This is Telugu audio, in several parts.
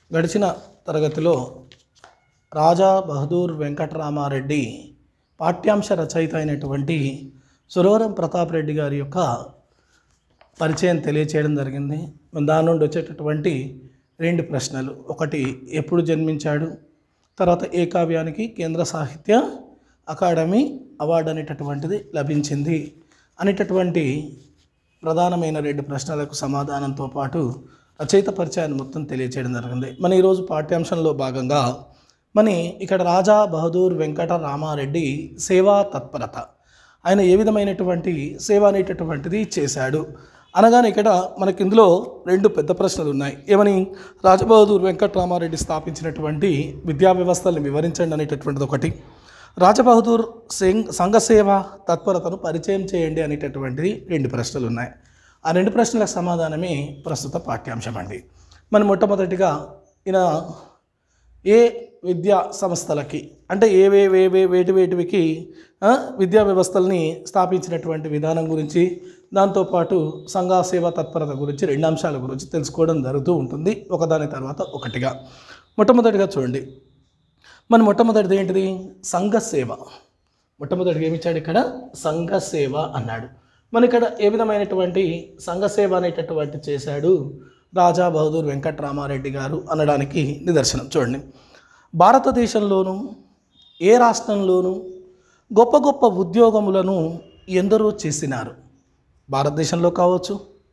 గడిచిన తరగతిలో రాజా బహదూర్ వెంకటరామారెడ్డి పాఠ్యాంశ రచయిత అయినటువంటి సురవరం ప్రతాప్ రెడ్డి గారి యొక్క పరిచయం తెలియచేయడం జరిగింది దాని నుండి వచ్చేటటువంటి రెండు ప్రశ్నలు ఒకటి ఎప్పుడు జన్మించాడు తర్వాత ఏ కావ్యానికి కేంద్ర సాహిత్య అకాడమీ అవార్డు అనేటటువంటిది లభించింది అనేటటువంటి ప్రధానమైన రెండు ప్రశ్నలకు సమాధానంతో పాటు రచయిత పరిచయాన్ని మొత్తం తెలియచేయడం జరిగింది మన ఈరోజు పాఠ్యాంశంలో భాగంగా మన ఇక్కడ రాజా బహదూర్ వెంకట రామారెడ్డి సేవా తత్పరత ఆయన ఏ విధమైనటువంటి సేవ అనేటటువంటిది చేశాడు అనగానే ఇక్కడ మనకి ఇందులో రెండు పెద్ద ప్రశ్నలు ఉన్నాయి ఏమని రాజబహదూర్ వెంకటరామారెడ్డి స్థాపించినటువంటి విద్యా వ్యవస్థల్ని వివరించండి అనేటటువంటిది ఒకటి రాజబహదూర్ సంఘ సంఘ సేవ తత్పరతను పరిచయం చేయండి అనేటటువంటిది రెండు ప్రశ్నలు ఉన్నాయి ఆ రెండు ప్రశ్నలకు సమాధానమే ప్రస్తుత పాఠ్యాంశం అండి మనం మొట్టమొదటిగా ఈయన ఏ విద్యా సంస్థలకి అంటే ఏవే వేవే వేటి వేటివికి ఆ, విద్యా వ్యవస్థల్ని స్థాపించినటువంటి విధానం గురించి దాంతోపాటు సంఘ సేవా తత్పరత గురించి రెండు అంశాల గురించి తెలుసుకోవడం జరుగుతూ ఉంటుంది ఒకదాని తర్వాత ఒకటిగా మొట్టమొదటిగా చూడండి మన మొట్టమొదటిది ఏంటిది సంఘ సేవ మొట్టమొదటిగా ఏమి ఇచ్చాడు ఇక్కడ సంఘ సేవ అన్నాడు మన ఇక్కడ ఏ విధమైనటువంటి సంఘ సేవ అనేటటువంటి చేశాడు రాజా బహదూర్ వెంకట్రామారెడ్డి గారు అనడానికి నిదర్శనం చూడండి భారతదేశంలోనూ ఏ రాష్ట్రంలోనూ గొప్ప గొప్ప ఉద్యోగములను ఎందరో చేసినారు భారతదేశంలో కావచ్చు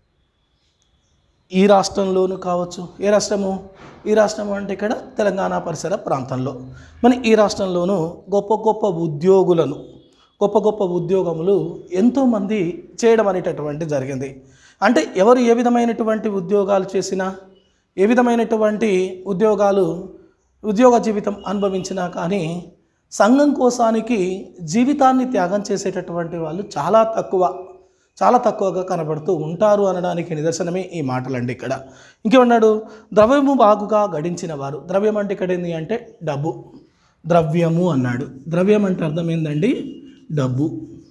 ఈ రాష్ట్రంలోనూ కావచ్చు ఏ రాష్ట్రము ఈ రాష్ట్రం అంటే ఇక్కడ తెలంగాణ పరిసర ప్రాంతంలో మన ఈ రాష్ట్రంలోనూ గొప్ప గొప్ప ఉద్యోగులను గొప్ప గొప్ప ఉద్యోగములు ఎంతోమంది చేయడం అనేటటువంటి జరిగింది అంటే ఎవరు ఏ విధమైనటువంటి ఉద్యోగాలు చేసినా ఏ విధమైనటువంటి ఉద్యోగాలు ఉద్యోగ జీవితం అనుభవించినా కానీ సంఘం కోసానికి జీవితాన్ని త్యాగం చేసేటటువంటి వాళ్ళు చాలా తక్కువ చాలా తక్కువగా కనబడుతూ ఉంటారు అనడానికి నిదర్శనమే ఈ మాటలండి ఇక్కడ ఇంకేమన్నాడు ద్రవ్యము బాగుగా గడించిన వారు ద్రవ్యం అంటే ఇక్కడ ఏంటి అంటే డబ్బు ద్రవ్యము అన్నాడు ద్రవ్యం అంటే అర్థం ఏందండి డబ్బు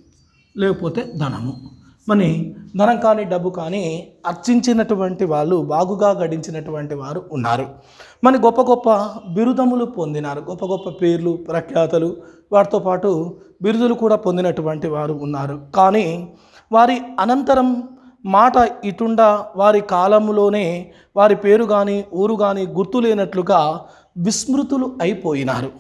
లేకపోతే ధనము మరి ధనం కానీ డబ్బు కానీ అర్చించినటువంటి వాళ్ళు బాగుగా గడించినటువంటి వారు ఉన్నారు మరి గొప్ప గొప్ప బిరుదములు పొందినారు గొప్ప గొప్ప పేర్లు ప్రఖ్యాతలు వాటితో పాటు బిరుదులు కూడా పొందినటువంటి వారు ఉన్నారు కానీ వారి అనంతరం మాట ఇటుండా వారి కాలంలోనే వారి పేరు కానీ ఊరు కానీ గుర్తులేనట్లుగా విస్మృతులు అయిపోయినారు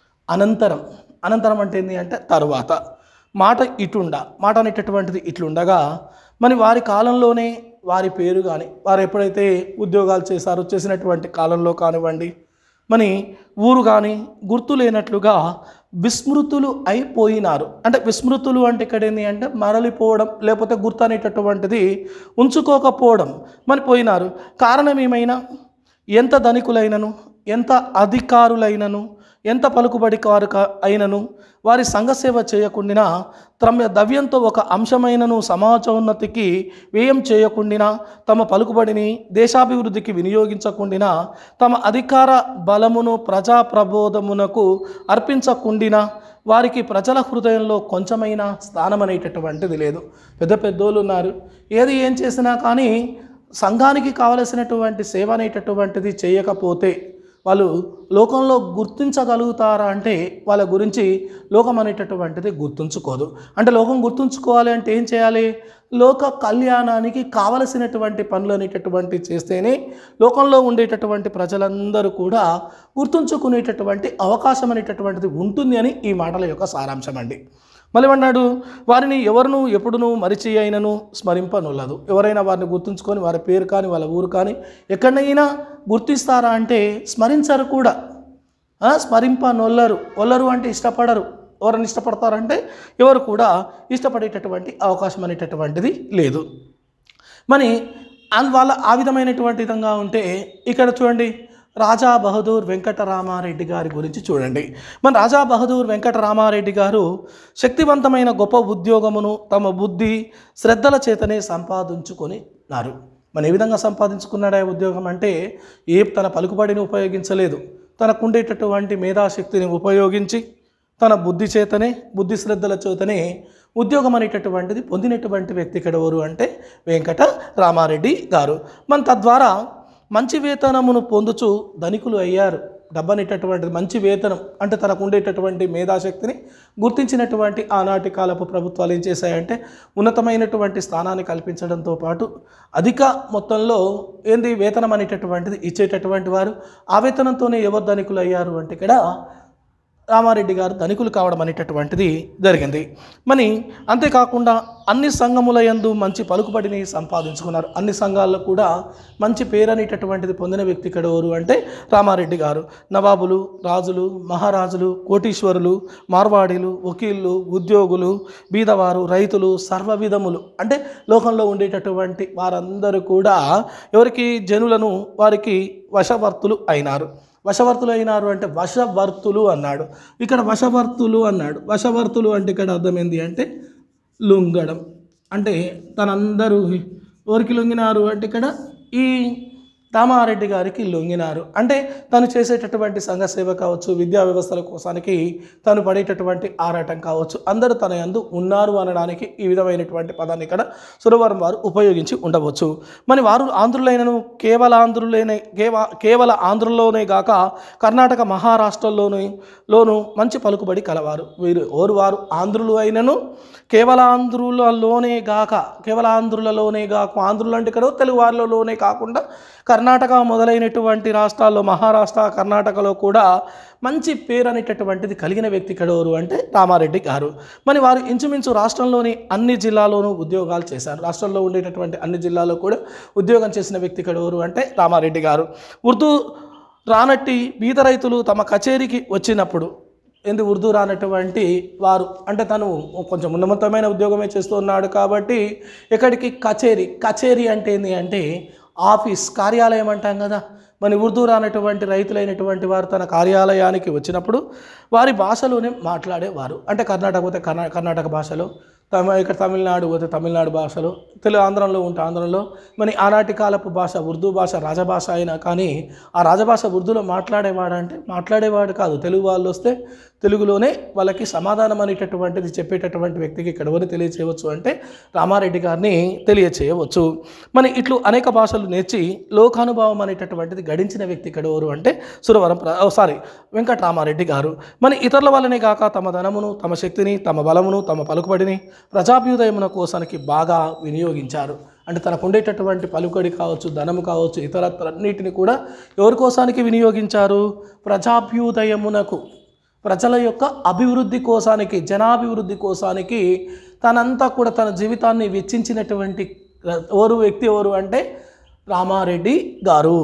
అనంతరం అనంతరం అంటే ఏంటి అంటే తరువాత మాట ఇటుండ మాట అనేటటువంటిది ఇట్లుండగా మరి వారి కాలంలోనే వారి పేరు కానీ వారు ఎప్పుడైతే ఉద్యోగాలు చేశారో చేసినటువంటి కాలంలో కానివ్వండి మరి ఊరు కానీ గుర్తు లేనట్లుగా విస్మృతులు అయిపోయినారు అంటే విస్మృతులు అంటే ఇక్కడ ఏంటి అంటే మరలిపోవడం లేకపోతే గుర్తు అనేటటువంటిది ఉంచుకోకపోవడం మరి పోయినారు కారణం ఏమైనా ఎంత ధనికులైనను ఎంత అధికారులైనను ఎంత పలుకుబడి వారు కా- అయినను వారి సంఘసేవ చేయకుండినా తమ దవ్యంతో ఒక అంశమైనను సమాజోన్నతికి వ్యయం చేయకుండినా తమ పలుకుబడిని దేశాభివృద్ధికి వినియోగించకుండినా తమ అధికార బలమును ప్రజా ప్రబోధమునకు అర్పించకుండినా వారికి ప్రజల హృదయంలో కొంచెమైనా స్థానం అనేటటువంటిది లేదు పెద్ద పెద్దోళ్ళు ఉన్నారు ఏది ఏం చేసినా కానీ సంఘానికి కావలసినటువంటి సేవ అనేటటువంటిది చేయకపోతే వాళ్ళు లోకంలో గుర్తించగలుగుతారా అంటే వాళ్ళ గురించి లోకం అనేటటువంటిది గుర్తుంచుకోదు అంటే లోకం గుర్తుంచుకోవాలి అంటే ఏం చేయాలి లోక కళ్యాణానికి కావలసినటువంటి పనులు అనేటటువంటి చేస్తేనే లోకంలో ఉండేటటువంటి ప్రజలందరూ కూడా గుర్తుంచుకునేటటువంటి అవకాశం అనేటటువంటిది ఉంటుంది అని ఈ మాటల యొక్క సారాంశం అండి మళ్ళీ అన్నాడు వారిని ఎవరును ఎప్పుడును మరిచి అయినను స్మరింపనొల్లదు ఎవరైనా వారిని గుర్తుంచుకొని వారి పేరు కానీ వాళ్ళ ఊరు కానీ ఎక్కడైనా గుర్తిస్తారా అంటే స్మరించరు కూడా ఆ, స్మరింపనొల్లరు ఒల్లరు అంటే ఇష్టపడరు ఎవరిని ఇష్టపడతారంటే ఎవరు కూడా ఇష్టపడేటటువంటి అవకాశం అనేటటువంటిది లేదు మరి అన్- వాళ్ళ ఆ విధమైనటువంటి విధంగా ఉంటే ఇక్కడ చూడండి రాజా బహదూర్ వెంకటరామారెడ్డి గారి గురించి చూడండి మన రాజా బహదూర్ వెంకటరామారెడ్డి గారు శక్తివంతమైన గొప్ప ఉద్యోగమును తమ బుద్ధి శ్రద్ధల చేతనే సంపాదించుకొనినారు మన ఏ విధంగా సంపాదించుకున్నాడు ఆ ఉద్యోగం అంటే ఏ తన పలుకుబడిని ఉపయోగించలేదు తనకుండేటటువంటి మేధాశక్తిని ఉపయోగించి తన బుద్ధి చేతనే బుద్ధి శ్రద్ధల చేతనే ఉద్యోగం అనేటటువంటిది పొందినటువంటి వ్యక్తి ఇక్కడ ఎవరు అంటే వెంకట రామారెడ్డి గారు మన తద్వారా మంచి వేతనమును పొందుచు ధనికులు అయ్యారు డబ్బనేటటువంటి మంచి వేతనం అంటే తనకు ఉండేటటువంటి మేధాశక్తిని గుర్తించినటువంటి ఆనాటి కాలపు ప్రభుత్వాలు ఏం చేశాయంటే ఉన్నతమైనటువంటి స్థానాన్ని కల్పించడంతో పాటు అధిక మొత్తంలో ఏంది వేతనం అనేటటువంటిది ఇచ్చేటటువంటి వారు ఆ వేతనంతోనే ఎవరు ధనికులు అయ్యారు అంటే ఇక్కడ రామారెడ్డి గారు ధనికులు కావడం అనేటటువంటిది జరిగింది మరి అంతేకాకుండా అన్ని సంఘముల యందు మంచి పలుకుబడిని సంపాదించుకున్నారు అన్ని సంఘాల్లో కూడా మంచి పేరు అనేటటువంటిది పొందిన వ్యక్తి ఇక్కడ ఎవరు అంటే రామారెడ్డి గారు నవాబులు రాజులు మహారాజులు కోటీశ్వరులు మార్వాడీలు వకీళ్ళు ఉద్యోగులు బీదవారు రైతులు సర్వ విధములు అంటే లోకంలో ఉండేటటువంటి వారందరూ కూడా ఎవరికి జనులను వారికి వశవర్తులు అయినారు వశవర్తులు అయినారు అంటే వశవర్తులు అన్నాడు ఇక్కడ వశవర్తులు అన్నాడు వశవర్తులు అంటే ఇక్కడ అర్థం ఏంటి అంటే లొంగడం అంటే తనందరూ ఎవరికి లొంగినారు అంటే ఇక్కడ ఈ రామారెడ్డి గారికి లొంగినారు అంటే తను చేసేటటువంటి సంఘ సేవ కావచ్చు విద్యా వ్యవస్థల కోసానికి తను పడేటటువంటి ఆరాటం కావచ్చు అందరూ తన యందు ఉన్నారు అనడానికి ఈ విధమైనటువంటి పదాన్ని ఇక్కడ సురవరం వారు ఉపయోగించి ఉండవచ్చు మరి వారు ఆంధ్రులైనను కేవల ఆంధ్రులైన కేవ కేవల ఆంధ్రుల్లోనే గాక కర్ణాటక మహారాష్ట్రలోను లోను మంచి పలుకుబడి కలవారు వీరు ఓరు వారు ఆంధ్రులు అయినను కేవల ఆంధ్రులలోనే గాక కేవల ఆంధ్రులలోనే గాక ఆంధ్రులు అంటే ఇక్కడ తెలుగు వారిలోనే కాకుండా కర్ణాటక మొదలైనటువంటి రాష్ట్రాల్లో మహారాష్ట్ర కర్ణాటకలో కూడా మంచి పేరు అనేటటువంటిది కలిగిన వ్యక్తి ఇక్కడ ఎవరు అంటే రామారెడ్డి గారు మరి వారు ఇంచుమించు రాష్ట్రంలోని అన్ని జిల్లాల్లోనూ ఉద్యోగాలు చేశారు రాష్ట్రంలో ఉండేటటువంటి అన్ని జిల్లాల్లో కూడా ఉద్యోగం చేసిన వ్యక్తి ఇక్కడ ఎవరు అంటే రామారెడ్డి గారు ఉర్దూ రానట్టి బీద రైతులు తమ కచేరీకి వచ్చినప్పుడు ఎందు ఉర్దూ రానటువంటి వారు అంటే తను కొంచెం ఉన్నతమైన ఉద్యోగమే చేస్తున్నాడు కాబట్టి ఇక్కడికి కచేరీ కచేరీ అంటే ఏంటి అంటే ఆఫీస్ కార్యాలయం అంటాం కదా మరి ఉర్దూ రానటువంటి రైతులైనటువంటి వారు తన కార్యాలయానికి వచ్చినప్పుడు వారి భాషలోనే మాట్లాడేవారు అంటే కర్ణాటక పోతే కర్ణా కర్ణాటక భాషలో తమ ఇక్కడ తమిళనాడు పోతే తమిళనాడు భాషలో తెలుగు ఆంధ్రంలో ఉంటే ఆంధ్రంలో మరి ఆనాటి కాలపు భాష ఉర్దూ భాష రాజభాష అయినా కానీ ఆ రాజభాష ఉర్దూలో మాట్లాడేవాడు అంటే మాట్లాడేవాడు కాదు తెలుగు వాళ్ళు వస్తే తెలుగులోనే వాళ్ళకి సమాధానం అనేటటువంటిది చెప్పేటటువంటి వ్యక్తికి ఇక్కడ ఎవరు తెలియచేయవచ్చు అంటే రామారెడ్డి గారిని తెలియచేయవచ్చు మరి ఇట్లు అనేక భాషలు నేర్చి లోకానుభవం అనేటటువంటిది గడించిన వ్యక్తి ఇక్కడ ఎవరు అంటే సురవరం ప్ర సారీ వెంకటరామారెడ్డి గారు మరి ఇతరుల వల్లనే కాక తమ ధనమును తమ శక్తిని తమ బలమును తమ పలుకుబడిని ప్రజాభ్యుదయమున కోసానికి బాగా వినియోగించారు అంటే తనకు ఉండేటటువంటి పలుకడి కావచ్చు ధనము కావచ్చు ఇతరత్రన్నిటిని కూడా ఎవరి కోసానికి వినియోగించారు ప్రజాభ్యుదయమునకు ప్రజల యొక్క అభివృద్ధి కోసానికి జనాభివృద్ధి కోసానికి తనంతా కూడా తన జీవితాన్ని వెచ్చించినటువంటి ఎవరు వ్యక్తి ఎవరు అంటే రామారెడ్డి గారు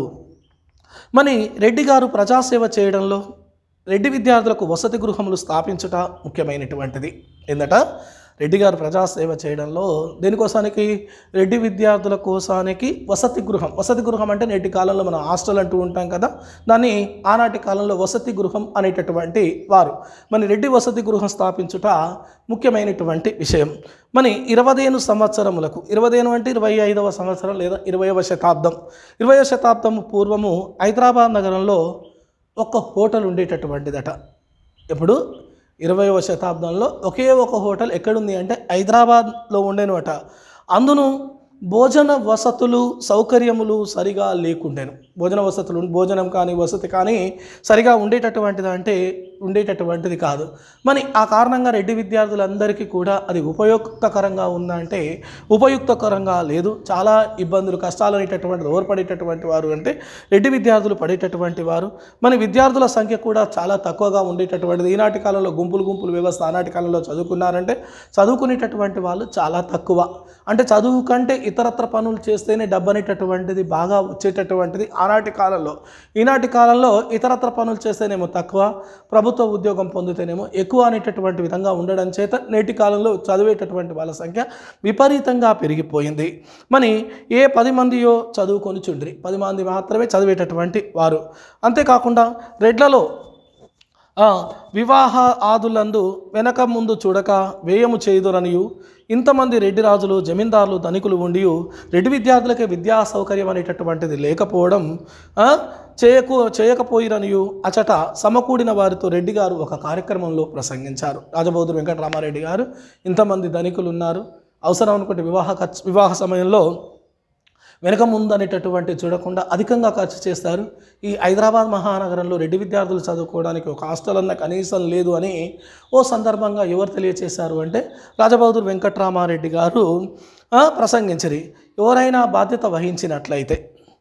మరి రెడ్డి గారు ప్రజాసేవ చేయడంలో రెడ్డి విద్యార్థులకు వసతి గృహములు స్థాపించుట ముఖ్యమైనటువంటిది ఏందట రెడ్డి గారు ప్రజాసేవ చేయడంలో దేనికోసానికి రెడ్డి విద్యార్థుల కోసానికి వసతి గృహం వసతి గృహం అంటే నేటి కాలంలో మనం హాస్టల్ అంటూ ఉంటాం కదా దాన్ని ఆనాటి కాలంలో వసతి గృహం అనేటటువంటి వారు మరి రెడ్డి వసతి గృహం స్థాపించుట ముఖ్యమైనటువంటి విషయం మరి ఇరవదేను సంవత్సరములకు ఇరవదేను అంటే ఇరవై ఐదవ సంవత్సరం లేదా ఇరవైవ శతాబ్దం ఇరవైవ శతాబ్దం పూర్వము హైదరాబాద్ నగరంలో ఒక హోటల్ ఉండేటటువంటిదట ఇప్పుడు ఇరవైవ శతాబ్దంలో ఒకే ఒక హోటల్ ఎక్కడుంది అంటే హైదరాబాద్లో ఉండేనమాట అందును భోజన వసతులు సౌకర్యములు సరిగా లేకుండేను భోజన వసతులు భోజనం కానీ వసతి కానీ సరిగా ఉండేటటువంటిది అంటే ఉండేటటువంటిది కాదు మరి ఆ కారణంగా రెడ్డి విద్యార్థులందరికీ కూడా అది ఉపయుక్తకరంగా ఉందా అంటే ఉపయుక్తకరంగా లేదు చాలా ఇబ్బందులు కష్టాలు అనేటటువంటి ఎవరు పడేటటువంటి వారు అంటే రెడ్డి విద్యార్థులు పడేటటువంటి వారు మన విద్యార్థుల సంఖ్య కూడా చాలా తక్కువగా ఉండేటటువంటిది ఈనాటి కాలంలో గుంపులు గుంపులు వ్యవస్థ ఆనాటి కాలంలో చదువుకున్నారంటే చదువుకునేటటువంటి వాళ్ళు చాలా తక్కువ అంటే చదువు కంటే ఇతరత్ర పనులు చేస్తేనే డబ్బు అనేటటువంటిది బాగా వచ్చేటటువంటిది ఆనాటి కాలంలో ఈనాటి కాలంలో ఇతరత్ర పనులు చేస్తేనేమో తక్కువ ప్రభుత్వ ఉద్యోగం పొందితేనేమో ఎక్కువ అనేటటువంటి విధంగా ఉండడం చేత నేటి కాలంలో చదివేటటువంటి వాళ్ళ సంఖ్య విపరీతంగా పెరిగిపోయింది మరి ఏ పది మందియో చదువుకొని చుండ్రి పది మంది మాత్రమే చదివేటటువంటి వారు అంతేకాకుండా రెడ్లలో ఆ, వివాహ ఆదులందు వెనక ముందు చూడక వ్యయము చేయుదురనియు ఇంతమంది రెడ్డి రాజులు జమీందారులు ధనికులు ఉండి రెడ్డి విద్యార్థులకి విద్యా సౌకర్యం అనేటటువంటిది లేకపోవడం ఆ, చేయకు చేయకపోయిరనియు అచట సమకూడిన వారితో రెడ్డి గారు ఒక కార్యక్రమంలో ప్రసంగించారు రాజబౌద్ధుడు వెంకటరామారెడ్డి గారు ఇంతమంది ధనికులు ఉన్నారు అవసరం అనుకుంటే వివాహ ఖర్చు వివాహ సమయంలో వెనక ముందు అనేటటువంటి చూడకుండా అధికంగా ఖర్చు చేస్తారు ఈ హైదరాబాద్ మహానగరంలో రెడ్డి విద్యార్థులు చదువుకోవడానికి ఒక హాస్టల్ అన్న కనీసం లేదు అని ఓ సందర్భంగా ఎవరు తెలియచేశారు అంటే రాజబహదూర్ వెంకట్రామారెడ్డి గారు ఆ, ప్రసంగించరి ఎవరైనా బాధ్యత వహించినట్లయితే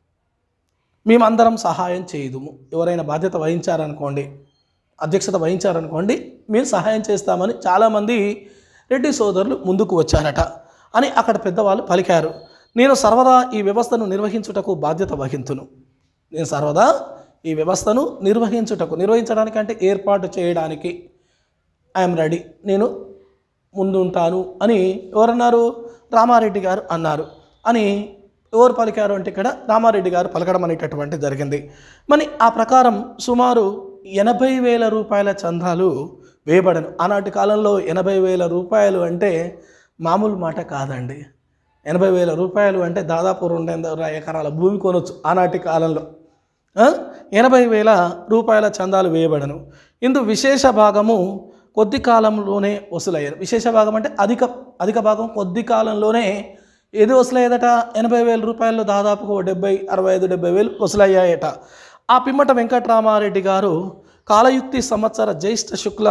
మేమందరం సహాయం చేయదుము ఎవరైనా బాధ్యత వహించారనుకోండి అధ్యక్షత వహించారనుకోండి మేము సహాయం చేస్తామని చాలామంది రెడ్డి సోదరులు ముందుకు వచ్చారట అని అక్కడ పెద్దవాళ్ళు పలికారు నేను సర్వదా ఈ వ్యవస్థను నిర్వహించుటకు బాధ్యత వహింతును నేను సర్వదా ఈ వ్యవస్థను నిర్వహించుటకు నిర్వహించడానికి అంటే ఏర్పాటు చేయడానికి ఐఎమ్ రెడీ నేను ముందుంటాను అని ఎవరన్నారు రామారెడ్డి గారు అన్నారు అని ఎవరు పలికారు అంటే ఇక్కడ రామారెడ్డి గారు పలకడం అనేటటువంటి జరిగింది మరి ఆ ప్రకారం సుమారు ఎనభై వేల రూపాయల చందాలు వేయబడను ఆనాటి కాలంలో ఎనభై వేల రూపాయలు అంటే మామూలు మాట కాదండి ఎనభై వేల రూపాయలు అంటే దాదాపు రెండున్నర ఎకరాల భూమి కొనొచ్చు ఆనాటి కాలంలో ఆ? ఎనభై వేల రూపాయల చందాలు వేయబడను ఇందు విశేష భాగము కొద్ది కాలంలోనే వసూలయ్యారు విశేష భాగం అంటే అధిక అధిక భాగం కొద్ది కాలంలోనే ఏది వసూలయ్యేదట ఎనభై వేల రూపాయల్లో దాదాపు ఓ డెబ్బై అరవై ఐదు డెబ్బై వేలు వసూలయ్యాయట ఆ పిమ్మట వెంకట్రామారెడ్డి గారు కాలయుక్తి సంవత్సర జ్యేష్ఠ శుక్ల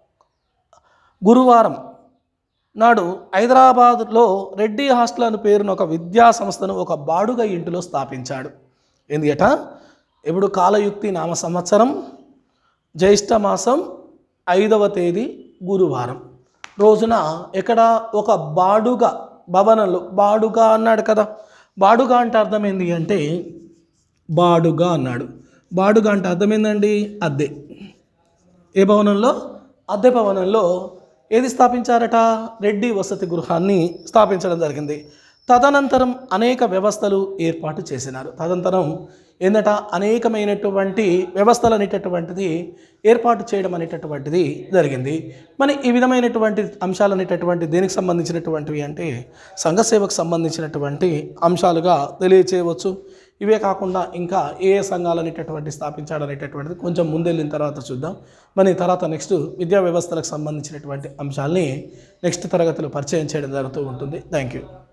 గురువారం నాడు హైదరాబాద్లో రెడ్డి హాస్టల్ అని పేరున ఒక విద్యా సంస్థను ఒక బాడుగ ఇంటిలో స్థాపించాడు ఎందుకట ఇప్పుడు కాలయుక్తి నామ సంవత్సరం జ్యేష్ఠ మాసం ఐదవ తేదీ గురువారం రోజున ఎక్కడ ఒక బాడుగ భవనంలో బాడుగ అన్నాడు కదా బాడుగ అంటే అర్థం ఏంటి అంటే బాడుగా అన్నాడు బాడుగ అంటే అర్థం ఏందండి అద్దె ఏ భవనంలో అద్దె భవనంలో ఏది స్థాపించారట రెడ్డి వసతి గృహాన్ని స్థాపించడం జరిగింది తదనంతరం అనేక వ్యవస్థలు ఏర్పాటు చేసినారు తదనంతరం ఏంటంట అనేకమైనటువంటి వ్యవస్థలు అనేటటువంటిది ఏర్పాటు చేయడం అనేటటువంటిది జరిగింది మరి ఈ విధమైనటువంటి అంశాలు అనేటటువంటి దేనికి సంబంధించినటువంటివి అంటే సంఘ సేవకు సంబంధించినటువంటి అంశాలుగా తెలియచేయవచ్చు ఇవే కాకుండా ఇంకా ఏ ఏ సంఘాలు అనేటటువంటి స్థాపించాడు అనేటటువంటిది కొంచెం ముందెళ్ళిన తర్వాత చూద్దాం మరి తర్వాత నెక్స్ట్ విద్యా వ్యవస్థలకు సంబంధించినటువంటి అంశాలని నెక్స్ట్ తరగతిలో పరిచయం చేయడం జరుగుతూ ఉంటుంది థ్యాంక్ యూ